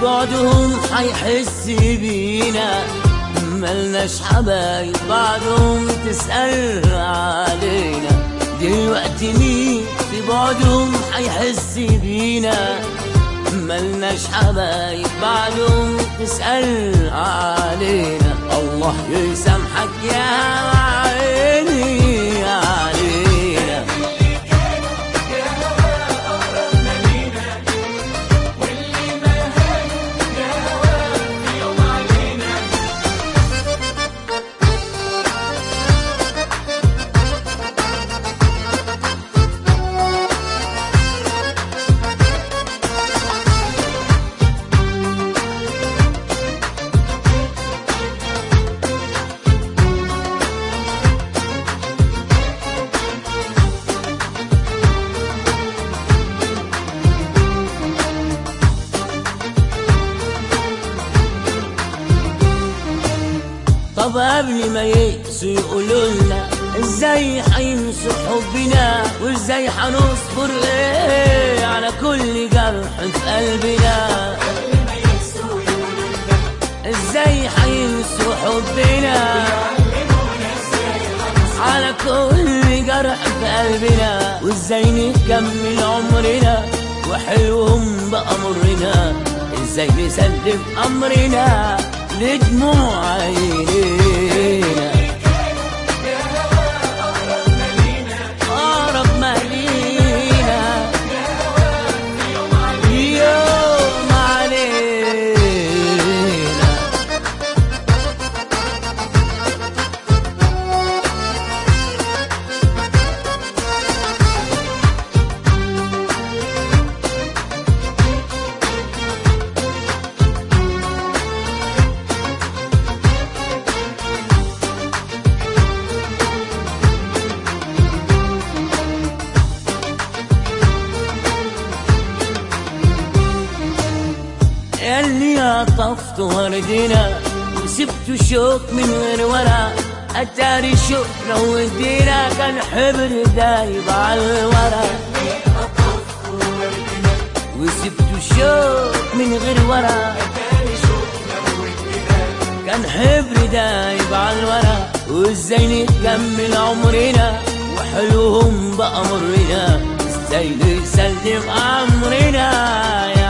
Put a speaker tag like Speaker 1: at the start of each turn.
Speaker 1: بعدهم حيحس بينا ملناش حبايب بعدهم تسأل علينا دلوقتي مين في بعدهم حيحس بينا ملناش حبايب بعدهم تسأل علينا الله يسامحك يا عيني علينا طب قبل ما يقسوا يقولوا لنا ازاي هينسوا حبنا وازاي هنصبر ايه على كل جرح في قلبنا ازاي هينسوا حبنا على كل جرح في قلبنا وازاي نكمل عمرنا وحلوهم بأمرنا ازاي نسلم أمرنا لدموع عينينا أقرب ما لينا يوم علينا اللي عطفت وردنا وسبت شوك من غير ورا اتاري شوك لو ادينا كان حبر دايب على الورا وسبت شوك من غير ورا كان حبر دايب على الورا وازاي نكمل عمرنا وحلوهم بأمرنا ازاي نسلم امرنا يا